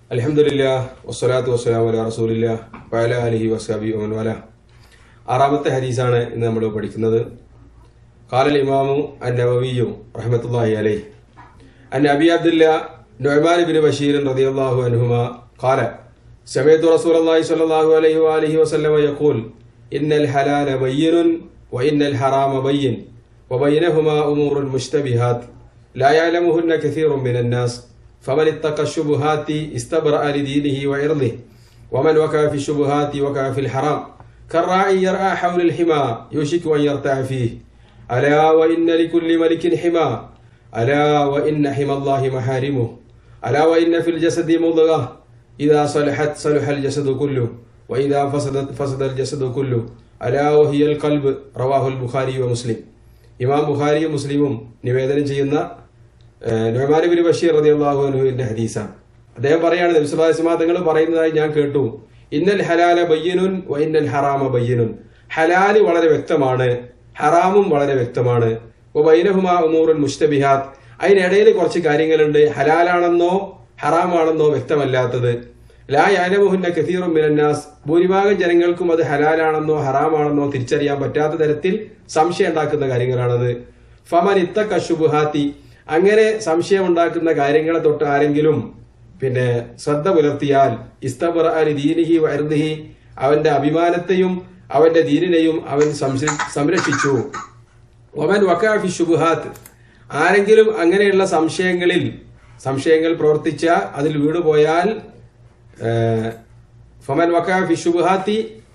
അലഹമില്ല വസ്സലാത്തു വസ്സലാം അല റസൂലില്ല വഅല അലിഹി വസ്ഹാബി വല ആറാമത്തെ ഹദീസാണ് ഇന്ന് നമ്മൾ പഠിക്കുന്നത് കാലൽ ഇമാമു അൻ നവവിയു റഹ്മത്തുള്ളാഹി അലൈഹി അൻ അബി അബ്ദുല്ല നുഅ്മാൻ ബിൻ ബഷീർ റളിയല്ലാഹു അൻഹുമാ قال سمعت رسول الله صلى الله عليه وآله وسلم يقول إن الحلال بين وإن الحرام بين وبينهما أمور مشتبهات لا يعلمهن كثير من الناس فمن اتقى الشبهات استبرأ لدينه وعرضه ومن وقع في الشبهات وقع في الحرام كالراعي يرعى حول الحمى يوشك أن يرتع فيه ألا وإن لكل ملك حمى ألا وإن حمى الله محارمه ألا وإن في الجسد مضغة إذا صلحت صلح الجسد كله وإذا فسدت فسد الجسد كله ألا وهي القلب رواه البخاري ومسلم ഇമാം ബുഖാരിയും മുസ്ലിമും നിവേദനം ചെയ്യുന്ന നൊമാനബിൻ ബഷീർ റളിയല്ലാഹു അൻഹുവിന്റെ ഹദീസാണ് അദ്ദേഹം പറയാണ് നബിസ്വലാസ്മാ തങ്ങൾ പറയുന്നതായി ഞാൻ കേട്ടു ഇന്നൽ ഹലാല ബയ്യനുൻ വ ഇന്നൽ ഹറാമ ബയ്യനുൻ ഹലാല് വളരെ വ്യക്തമാണ് ഹറാമും വളരെ വ്യക്തമാണ് ബൈനഹുമാ ഉമൂറുൽ മുസ്തബിഹാത്ത് അതിനിടയിൽ കുറച്ച് കാര്യങ്ങളുണ്ട് ഹലാലാണെന്നോ ഹറാമാണെന്നോ വ്യക്തമല്ലാത്തത് ലാ യാലമുഹുന്ന കസീറും മിനന്നാസ് ഭൂരിഭാഗം ജനങ്ങൾക്കും അത് ഹലാലാണെന്നോ ഹറാമാണെന്നോ തിരിച്ചറിയാൻ പറ്റാത്ത തരത്തിൽ സംശയം ഉണ്ടാക്കുന്ന കാര്യങ്ങളാണത് ഫമൻ ഇത്ത കശുബുഹാത്തി അങ്ങനെ സംശയം ഉണ്ടാക്കുന്ന കാര്യങ്ങളെ തൊട്ട് ആരെങ്കിലും പിന്നെ ശ്രദ്ധ പുലർത്തിയാൽ ഇസ്തബറ അലി ദീനിഹി വരുദിഹി അവന്റെ അഭിമാനത്തെയും അവന്റെ ദീനിനെയും അവൻ സംശ- സംരക്ഷിച്ചു ഒമൻ വക്കാഫി ഷുബുഹാത്ത് ആരെങ്കിലും അങ്ങനെയുള്ള സംശയങ്ങളിൽ സംശയങ്ങൾ പ്രവർത്തിച്ച അതിൽ വീണുപോയാൽ ഏഹ്, ഫമൻ വക്കാഫി ഷുബുഹാത്തി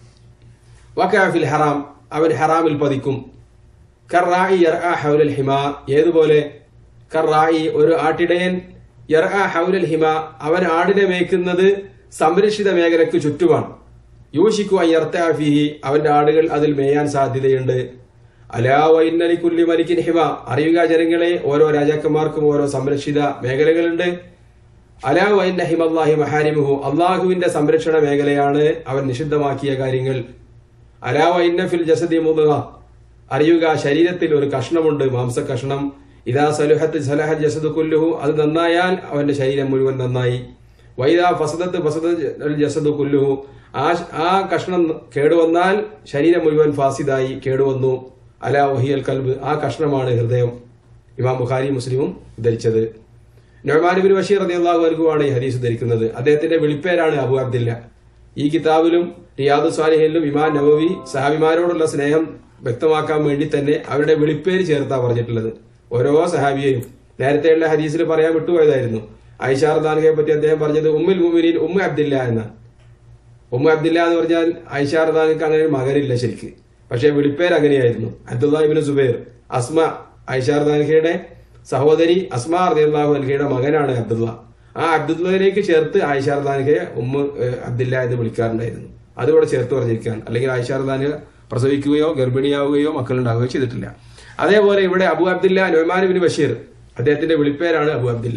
വക്കാഫിൽ ഹറാം അവൻ ഹറാമിൽ പതിക്കും കർറായി യർആ ഹൗലൽ ഹിമ ഏതുപോലെ കർറായി ഒരു ആട്ടിടയൻ യർആ ഹൗലൽ ഹിമ അവൻ ആടിനെ മേയ്ക്കുന്നത് സംരക്ഷിത മേഖലയ്ക്ക് ചുറ്റുമാണ് യൂഷിക്കു അയ്യർത്താഫിഹി അവന്റെ ആടുകൾ അതിൽ മേയാൻ സാധ്യതയുണ്ട് അലാ വൈന്നലി കുല്ലി മലിക്കിൻ ഹിമ അറിയുക ജനങ്ങളെ ഓരോ രാജാക്കന്മാർക്കും ഓരോ സംരക്ഷിത മേഖലകളുണ്ട് അലാ വൈന്ന ഹിമല്ലാഹി മഹാരിമുഹു അള്ളാഹുവിന്റെ സംരക്ഷണ മേഖലയാണ് അവൻ നിഷിദ്ധമാക്കിയ കാര്യങ്ങൾ അലാ വൈന്ന ഫിൽ ജസദി മുതുക അറിയുക ശരീരത്തിൽ ഒരു കഷ്ണമുണ്ട് മാംസ കഷ്ണം ഇതാ സലുഹത്ത് സലഹൽ ജസദ് കുല്ലുഹു അത് നന്നായാൽ അവന്റെ ശരീരം മുഴുവൻ നന്നായി വൈദാ ഫസദത്ത് ഫസദ് ജസദ് കുല്ലുഹു ആ ആ കഷ്ണം കേടുവന്നാൽ ശരീരം മുഴുവൻ ഫാസിദായി കേടുവന്നു അലാ വഹിയൽ കൽബ് ആ കഷ്ണമാണ് ഹൃദയം ഇമാം ബുഖാരി മുസ്ലിമും ധരിച്ചത് നൊമാനുബിൻ ബഷീർ റളിയല്ലാഹു അൻഹുവാണ് ഈ ഹദീസ് ധരിക്കുന്നത് അദ്ദേഹത്തിന്റെ വിളിപ്പേരാണ് അബു അബ്ദില്ല ഈ കിതാബിലും റിയാദു സാലിഹിലും ഇമാം നവവി സഹാബിമാരോടുള്ള സ്നേഹം വ്യക്തമാക്കാൻ വേണ്ടി തന്നെ അവരുടെ വിളിപ്പേര് ചേർത്താ പറഞ്ഞിട്ടുള്ളത് ഓരോ സഹാബിയെയും നേരത്തെയുള്ള ഹദീസിൽ പറയാൻ വിട്ടുപോയതായിരുന്നു ഐഷാർ ദാനകയെ പറ്റി അദ്ദേഹം പറഞ്ഞത് ഉമ്മുൽ മുമിനീൻ ഉമ്മ അബ്ദില്ല എന്ന ഉമ്മ അബ്ദില്ല എന്ന് പറഞ്ഞാൽ ഐഷാർ ദാനക്ക് അങ്ങനെ ഒരു മകനില്ല ശരിക്ക് പക്ഷെ വിളിപ്പേര് അങ്ങനെയായിരുന്നു അബ്ദുല്ലാഹിബിൻ സുബൈർ അസ്മ ഐഷാർ ദാനകയുടെ സഹോദരി അസ്മ റളിയല്ലാഹു അൻഹയുടെ മകനാണ് അബ്ദുള്ള ആ അബ്ദുള്ളയിലേക്ക് ചേർത്ത് ആയിഷാർ ദാനകയെ ഉമ്മ ഏഹ്, അബ്ദില്ല എന്ന് വിളിക്കാറുണ്ടായിരുന്നു അതിവിടെ ചേർത്ത് പറഞ്ഞിരിക്കുകയാണ് അല്ലെങ്കിൽ ആയിഷാർ ദാനിക പ്രസവിക്കുകയോ ഗർഭിണിയാവുകയോ മക്കളുണ്ടാവുകയോ ചെയ്തിട്ടില്ല അതേപോലെ ഇവിടെ അബു അബ്ദില്ല നൊമാനുബിൻ ബഷീർ അദ്ദേഹത്തിന്റെ വിളിപ്പേരാണ് അബു അബ്ദില്ല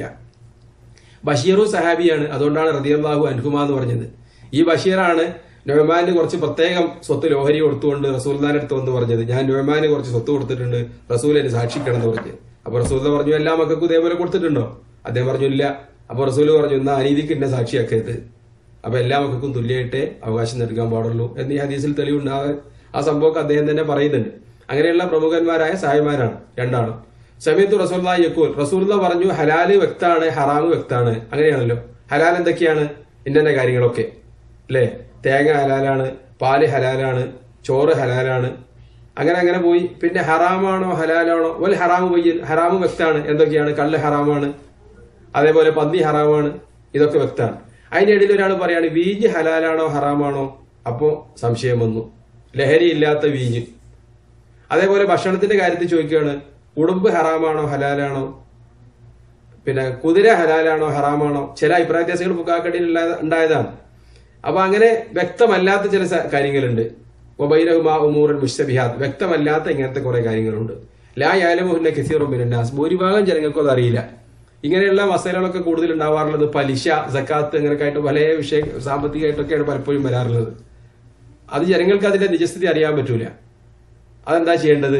ബഷീറു സഹാബിയാണ് അതുകൊണ്ടാണ് റതിയല്ലാഹു അൻഹുമ എന്ന് പറഞ്ഞത് ഈ ബഷീറാണ് നൊമാന് കുറച്ച് പ്രത്യേകം സ്വത്ത് ലോഹരി കൊടുത്തുകൊണ്ട് റസൂൽദാന്റെ അടുത്ത് വന്ന് പറഞ്ഞത് ഞാൻ നൊമാന് കുറച്ച് സ്വത്ത് കൊടുത്തിട്ടുണ്ട് റസൂൽ എന്നെ സാക്ഷിക്കണം എന്ന് പറഞ്ഞു അപ്പൊ റസൂൽ പറഞ്ഞു എല്ലാ മക്കൾക്കും ഇതേപോലെ കൊടുത്തിട്ടുണ്ടോ അദ്ദേഹം പറഞ്ഞു ഇല്ല അപ്പൊ റസൂൽ പറഞ്ഞു എന്നാ അനീതിക്ക് എന്നെ സാക്ഷിയാക്കരുത് അപ്പൊ എല്ലാ മക്കൾക്കും തുല്യമായിട്ടേ അവകാശം നൽകാൻ പാടുള്ളൂ എന്ന് ഈ ഹദീസിൽ തെളിവുണ്ട് ആ ആ സംഭവമൊക്കെ അദ്ദേഹം തന്നെ പറയുന്നുണ്ട് അങ്ങനെയുള്ള പ്രമുഖന്മാരായ സാഹിമാരാണ് രണ്ടാളും സമയത്ത് റസൂൽ യക്കൂൽ റസൂൽ പറഞ്ഞു ഹലാല് വ്യക്താണ് ഹറാമ് വ്യക്താണ് അങ്ങനെയാണല്ലോ ഹലാൽ എന്തൊക്കെയാണ് ഇന്ന കാര്യങ്ങളൊക്കെ അല്ലേ തേങ്ങ ഹലാലാണ് പാല് ഹലാലാണ് ചോറ് ഹലാലാണ് അങ്ങനെ അങ്ങനെ പോയി പിന്നെ ഹറാമാണോ ഹലാലാണോ വൽ ഹറാമ് പയ്യൻ ഹറാമ് വ്യക്താണ് എന്തൊക്കെയാണ് കള്ള് ഹറാമാണ് അതേപോലെ പന്നി ഹറാമാണ് ഇതൊക്കെ വ്യക്തമാണ് അതിന്റെ ഇടയിൽ ഒരാൾ പറയാണ് വീഞ്ഞ് ഹലാലാണോ ഹറാമാണോ അപ്പോ സംശയം വന്നു ലഹരി ഇല്ലാത്ത വീഞ്ഞ് അതേപോലെ ഭക്ഷണത്തിന്റെ കാര്യത്തിൽ ചോദിക്കുകയാണ് ഉടുമ്പ് ഹറാമാണോ ഹലാലാണോ പിന്നെ കുതിര ഹലാലാണോ ഹറാമാണോ ചില അഭിപ്രായ വ്യത്യാസങ്ങൾ പുക്കാക്കടിയിൽ ഉണ്ടായതാണ് അപ്പൊ അങ്ങനെ വ്യക്തമല്ലാത്ത ചില സ- കാര്യങ്ങളുണ്ട് ഒബൈനഹുമാ ഉമൂറൻ മുസ്തബിഹാത്ത് വ്യക്തമല്ലാത്ത ഇങ്ങനത്തെ കുറെ കാര്യങ്ങളുണ്ട് ലാ യാലമുഹുന്ന കസീറും ബിനന്നാസ് ഭൂരിഭാഗം ജനങ്ങൾക്കും അത് അറിയില്ല ഇങ്ങനെയുള്ള മസലകളൊക്കെ കൂടുതൽ ഉണ്ടാവാറുള്ളത് പലിശ സക്കാത്ത് അങ്ങനെയൊക്കെ ആയിട്ട് പല വിഷയ സാമ്പത്തികമായിട്ടൊക്കെയാണ് പലപ്പോഴും വരാറുള്ളത് അത് ജനങ്ങൾക്ക് അതിന്റെ നിജസ്ഥിതി അറിയാൻ പറ്റൂല അതെന്താ ചെയ്യേണ്ടത്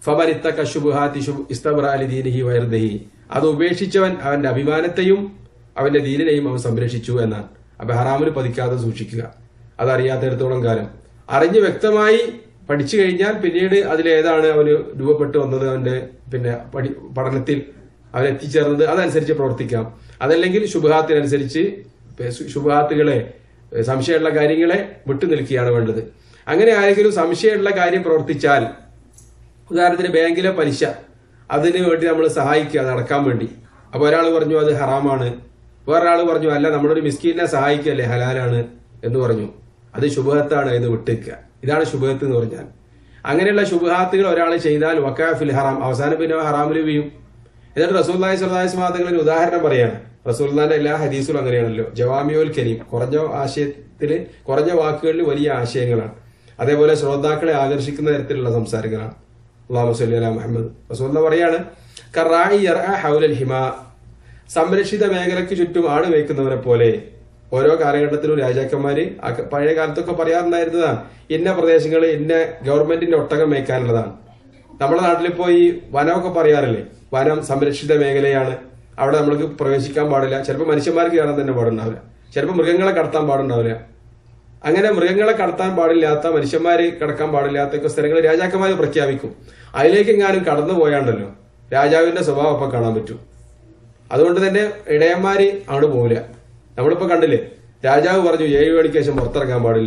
ഫമനിത്ത കശുബുഹാത്തി ഇസ്തബറ അലി ദീനിഹി വയർദഹി അത് ഉപേക്ഷിച്ചവൻ അവന്റെ അഭിമാനത്തെയും അവന്റെ ദീനിനെയും അവൻ സംരക്ഷിച്ചു എന്നാണ് അപ്പൊ ഹറാമിൽ പതിക്കാതെ സൂക്ഷിക്കുക അതറിയാത്തിടത്തോളം കാലം അറിഞ്ഞ് വ്യക്തമായി പഠിച്ചു കഴിഞ്ഞാൽ പിന്നീട് അതിലേതാണ് അവന് രൂപപ്പെട്ടു വന്നത് അവന്റെ പിന്നെ പഠി പഠനത്തിൽ അവൻ എത്തിച്ചേർന്നത് അതനുസരിച്ച് പ്രവർത്തിക്കാം അതല്ലെങ്കിൽ ശുഭഹാത്തിനനുസരിച്ച് ശുഭഹാത്തുകളെ സംശയമുള്ള കാര്യങ്ങളെ വിട്ടു നിൽക്കുകയാണ് വേണ്ടത് അങ്ങനെ ആരെങ്കിലും സംശയമുള്ള കാര്യം പ്രവർത്തിച്ചാൽ ഉദാഹരണത്തിന് ബാങ്കിലെ പലിശ അതിന് വേണ്ടി നമ്മൾ സഹായിക്കുക നടക്കാൻ വേണ്ടി അപ്പൊ ഒരാൾ പറഞ്ഞു അത് ഹറാമാണ് വേറൊരാൾ പറഞ്ഞു അല്ല നമ്മുടെ ഒരു മിസ്കീനെ സഹായിക്കല്ലേ ഹലാലാണ് എന്ന് പറഞ്ഞു അത് ശുഭഹത്താണ് എന്ന് വിട്ടേക്കുക ഇതാണ് ശുഭഹത്ത് എന്ന് പറഞ്ഞാൽ അങ്ങനെയുള്ള ശുഭഹാത്തുകൾ ഒരാൾ ചെയ്താൽ വക്കാഫിൽ ഹറാം അവസാനം പിന്നെ ഹറാമിൽ വീയും എന്നിട്ട് റസൂല്ലാഹി സ്വലാഹി സ്മാതങ്ങളിൽ ഉദാഹരണം പറയാണ് റസൂല്ലാന്റെ എല്ലാ ഹദീസും അങ്ങനെയാണല്ലോ ജവാമിയോൽ കരീം കുറഞ്ഞ ആശയത്തില് കുറഞ്ഞ വാക്കുകളിൽ വലിയ ആശയങ്ങളാണ് അതേപോലെ ശ്രോതാക്കളെ ആകർഷിക്കുന്ന തരത്തിലുള്ള സംസാരങ്ങളാണ് അള്ളാഹു സല്ലി അല മുഹമ്മദ് റസൂല്ല പറയാണ് കറായി ഹൗലൽ ഹിമ സംരക്ഷിത മേഖലയ്ക്ക് ചുറ്റും ആട് മേയ്ക്കുന്നവരെ പോലെ ഓരോ കാലഘട്ടത്തിലും രാജാക്കന്മാര് ആ ക- പഴയ കാലത്തൊക്കെ പറയാറുണ്ടായിരുന്നതാണ് ഇന്ന പ്രദേശങ്ങൾ ഇന്ന ഗവൺമെന്റിന്റെ ഒട്ടകം മേയ്ക്കാനുള്ളതാണ് നമ്മുടെ നാട്ടിലിപ്പോ ഈ വനമൊക്കെ പറയാറില്ലേ വനം സംരക്ഷിത മേഖലയാണ് അവിടെ നമ്മൾക്ക് പ്രവേശിക്കാൻ പാടില്ല ചിലപ്പോൾ മനുഷ്യന്മാർക്ക് കയറാൻ തന്നെ പാടുണ്ടാവില്ല ചിലപ്പോൾ മൃഗങ്ങളെ കടത്താൻ പാടുണ്ടാവില്ല അങ്ങനെ മൃഗങ്ങളെ കടത്താൻ പാടില്ലാത്ത മനുഷ്യന്മാര് കടക്കാൻ പാടില്ലാത്ത ഒക്കെ സ്ഥലങ്ങൾ രാജാക്കന്മാര് പ്രഖ്യാപിക്കും അതിലേക്ക് എങ്ങാനും കടന്നു പോയാണ്ടല്ലോ രാജാവിന്റെ സ്വഭാവം അപ്പൊ കാണാൻ പറ്റും അതുകൊണ്ട് തന്നെ ഇടയന്മാര് അങ്ങോട്ട് പോവില്ല നമ്മളിപ്പോ കണ്ടില്ലേ രാജാവ് പറഞ്ഞു ഏഴ് മണിക്ക് ശേഷം പുറത്തിറങ്ങാൻ പാടില്ല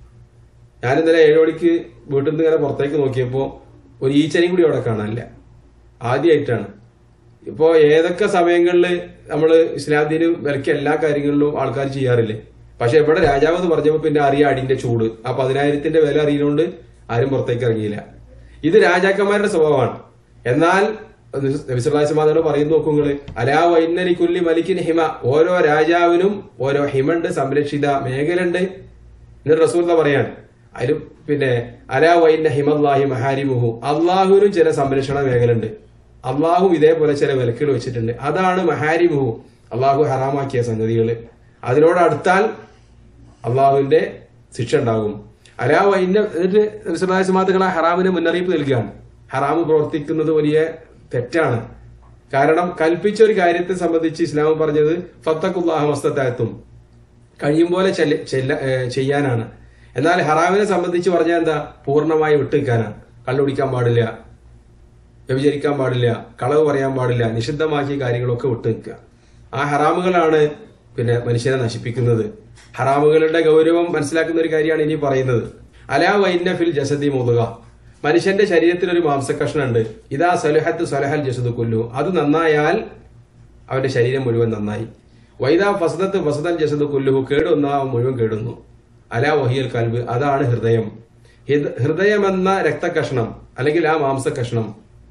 ഞാൻ ഇന്നലെ ഏഴ് മണിക്ക് വീട്ടിൽ നിന്ന് ഇങ്ങനെ പുറത്തേക്ക് നോക്കിയപ്പോ ഒരു ഈച്ചനെയും കൂടി അവിടെ കാണാനില്ല ആദ്യമായിട്ടാണ് ഇപ്പോ ഏതൊക്കെ സമയങ്ങളിൽ നമ്മൾ ഇസ്ലാദീന് വിലക്കിയ എല്ലാ കാര്യങ്ങളിലും ആൾക്കാർ ചെയ്യാറില്ലേ പക്ഷെ ഇവിടെ രാജാവ് എന്ന് പറഞ്ഞപ്പോ പിന്നെ അറിയാം അടിന്റെ ചൂട് ആ പതിനായിരത്തിന്റെ വില അറിയുന്നതുകൊണ്ട് ആരും പുറത്തേക്ക് ഇറങ്ങിയില്ല ഇത് രാജാക്കന്മാരുടെ സ്വഭാവമാണ് എന്നാൽ വിശ്വനാശമാതോട് പറയുന്നു നോക്കൂ നിങ്ങള് അലാ വൈന്നലി കുല്ലി മലിക്കിൻ ഹിമ ഓരോ രാജാവിനും ഓരോ ഹിമണ്ട് സംരക്ഷിത മേഖലയുണ്ട് എന്നിട്ട് റസൂൽ പറയാണ് അതിൽ പിന്നെ അലാ വൈന്ന ഹിമല്ലാഹി മഹാരിമുഹു അള്ളാഹുവിനും ചില സംരക്ഷണ മേഖലയുണ്ട് അള്ളാഹു ഇതേപോലെ ചില വിലക്കുകൾ വെച്ചിട്ടുണ്ട് അതാണ് മഹാരിമുഹു അള്ളാഹു ഹറാമാക്കിയ സംഗതികൾ അതിനോട് അടുത്താൽ അള്ളാഹുവിന്റെ ശിക്ഷ ഉണ്ടാകും അലാ വൈന്ന എന്നിട്ട് വിശ്വനാശമാത്തുകൾ ആ ഹറാമിന് മുന്നറിയിപ്പ് നൽകുകയാണ് ഹറാമ് പ്രവർത്തിക്കുന്നത് വലിയ തെറ്റാണ് കാരണം കൽപ്പിച്ച ഒരു കാര്യത്തെ സംബന്ധിച്ച് ഇസ്ലാം പറഞ്ഞത് ഫത്തക്കുല്ലാഹ മസ്തത്തായത്തും കഴിയും പോലെ ചെല്ല- ചെല്ല- ഏ, ചെയ്യാനാണ് എന്നാൽ ഹറാമിനെ സംബന്ധിച്ച് പറഞ്ഞാൽ എന്താ പൂർണ്ണമായി വിട്ടുനിൽക്കാനാണ് കള്ളുപിടിക്കാൻ പാടില്ല വ്യഭിചരിക്കാൻ പാടില്ല കളവ് പറയാൻ പാടില്ല നിഷിദ്ധമാക്കിയ കാര്യങ്ങളൊക്കെ വിട്ടുനിൽക്കുക ആ ഹറാമുകളാണ് പിന്നെ മനുഷ്യനെ നശിപ്പിക്കുന്നത് ഹറാമുകളുടെ ഗൗരവം മനസ്സിലാക്കുന്ന ഒരു കാര്യമാണ് ഇനി പറയുന്നത് അലാ വൈന്ന ഫിൽ ജസദി മുതുക മനുഷ്യന്റെ ശരീരത്തിൽ ഒരു മാംസക്കഷ്ണം ഉണ്ട് ഇതാ സലഹത്ത് സലഹൽ ജസദ് കൊല്ലു അത് നന്നായാൽ അവന്റെ ശരീരം മുഴുവൻ നന്നായി വൈദാ ഫസദത്ത് ഫസദൽ ജസദ് കൊല്ലുഹു കേടുവന്ന അവൻ മുഴുവൻ കേടുന്നു അലാ വഹിയൽ കൽബ് അതാണ് ഹൃദയം ഹിദ- ഹൃദയമെന്ന രക്തകഷ്ണം അല്ലെങ്കിൽ ആ മാംസകഷ്ണം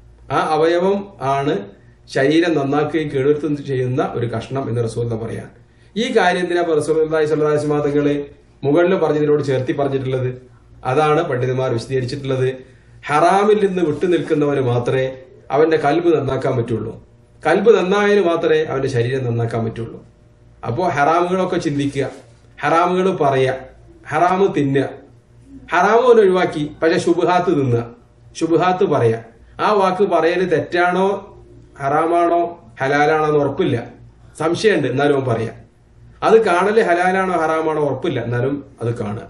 ആ അവയവം ആണ് ശരീരം നന്നാക്കുകയും കേടുവരുത്തുകയും ചെയ്യുന്ന ഒരു കഷ്ണം എന്ന് റസൂൽ പറയാൻ ഈ കാര്യത്തിനാ റസൂലി സ്വലാസ്മാതങ്ങള് മുകളിൽ പറഞ്ഞതിനോട് ചേർത്തി പറഞ്ഞിട്ടുള്ളത് അതാണ് പണ്ഡിതന്മാർ വിശദീകരിച്ചിട്ടുള്ളത് ഹറാമിൽ നിന്ന് വിട്ടുനിൽക്കുന്നവന് മാത്രമേ അവന്റെ കൽബ് നന്നാക്കാൻ പറ്റുള്ളൂ കൽബ് നന്നായാലും മാത്രമേ അവന്റെ ശരീരം നന്നാക്കാൻ പറ്റുള്ളൂ അപ്പോ ഹറാമുകളൊക്കെ ചിന്തിക്കുക ഹറാമുകൾ പറയുക ഹറാമ് തിന്നുക ഹറാമ് അവൻ ഒഴിവാക്കി പക്ഷെ ശുഭഹാത്ത് തിന്നുക ശുഭഹാത്ത് പറയാ ആ വാക്ക് പറയല് തെറ്റാണോ ഹറാമാണോ ഹലാലാണോ എന്ന് ഉറപ്പില്ല സംശയമുണ്ട് എന്നാലും അവൻ പറയാം അത് കാണല് ഹലാലാണോ ഹറാമാണോ ഉറപ്പില്ല എന്നാലും അത് കാണുക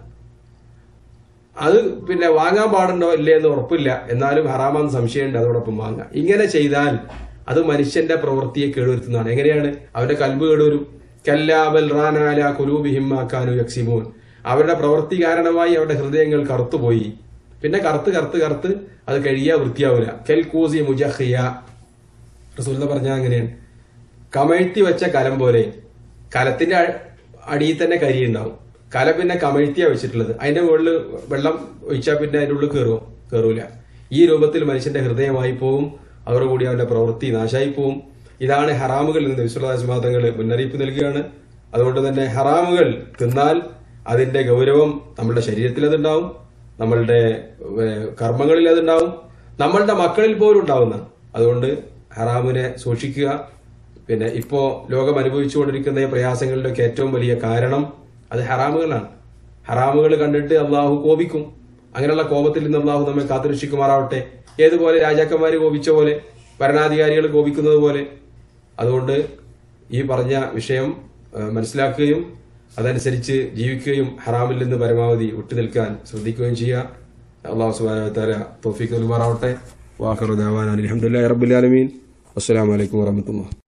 അത് പിന്നെ വാങ്ങാൻ പാടുണ്ടോ ഇല്ലേ എന്ന് ഉറപ്പില്ല എന്നാലും ഹറാമാന്ന് സംശയമുണ്ട് അതോടൊപ്പം വാങ്ങാം ഇങ്ങനെ ചെയ്താൽ അത് മനുഷ്യന്റെ പ്രവൃത്തിയെ കേടുവരുത്തുന്നതാണ് എങ്ങനെയാണ് അവന്റെ കൽബ് കേടുവരും കല്ലാബൽ റാനാല കുലൂബിഹിമാക്കാനു യക്സിമോൻ അവരുടെ പ്രവൃത്തി കാരണമായി അവരുടെ ഹൃദയങ്ങൾ കറുത്തുപോയി പിന്നെ കറുത്ത് കറുത്ത് കറുത്ത് അത് കഴിയാ വൃത്തിയാവില്ല കെൽ കൂസി മുജഹിയ റസൂല പറഞ്ഞാൽ അങ്ങനെയാണ് കമഴ്ത്തി വെച്ച കലം പോലെ കലത്തിന്റെ അ- അടിയിൽ തന്നെ കരി ഉണ്ടാവും കലം പിന്നെ കമഴ്ത്തിയാ വെച്ചിട്ടുള്ളത് അതിന്റെ മുകളിൽ വെള്ളം ഒഴിച്ചാൽ പിന്നെ അതിന്റെ ഉള്ളിൽ കയറുമോ കയറൂല ഈ രൂപത്തിൽ മനുഷ്യന്റെ ഹൃദയമായി പോവും അതോടുകൂടി അവന്റെ പ്രവൃത്തി നാശായി പോവും ഇതാണ് ഹറാമുകളിൽ നിന്ന് വിശ്വദാസ്മാതങ്ങൾ മുന്നറിയിപ്പ് നൽകുകയാണ് അതുകൊണ്ട് തന്നെ ഹറാമുകൾ തിന്നാൽ അതിന്റെ ഗൗരവം നമ്മുടെ ശരീരത്തിൽ അതുണ്ടാവും നമ്മളുടെ ഏഹ്, കർമ്മങ്ങളിൽ അതുണ്ടാവും നമ്മളുടെ മക്കളിൽ പോലും ഉണ്ടാവുന്നതാണ് അതുകൊണ്ട് ഹറാമിനെ സൂക്ഷിക്കുക പിന്നെ ഇപ്പോ ലോകം അനുഭവിച്ചുകൊണ്ടിരിക്കുന്ന ഈ പ്രയാസങ്ങളിലൊക്കെ ഏറ്റവും വലിയ കാരണം അത് ഹറാമുകളാണ് ഹറാമുകൾ കണ്ടിട്ട് അള്ളാഹു കോപിക്കും അങ്ങനെയുള്ള കോപത്തിൽ നിന്ന് അള്ളാഹു നമ്മെ കാത്തുരക്ഷിക്കുമാറാവട്ടെ ഏതുപോലെ രാജാക്കന്മാര് കോപിച്ച പോലെ ഭരണാധികാരികൾ കോപിക്കുന്നത് പോലെ അതുകൊണ്ട് ഈ പറഞ്ഞ വിഷയം ആ, മനസ്സിലാക്കുകയും അതനുസരിച്ച് ജീവിക്കുകയും ഹറാമിൽ നിന്ന് പരമാവധി വിട്ടുനിൽക്കാൻ ശ്രദ്ധിക്കുകയും ചെയ്യുക അള്ളാഹു സുബാന താര തോഫിക്ക് നൽകുമാറാവട്ടെ വാഹർ ദാവാൻ അലഹമുല്ലാ റബ്ബുലാലമീൻ അസ്സലാമലൈക്കും വാഹമത്തുള്ള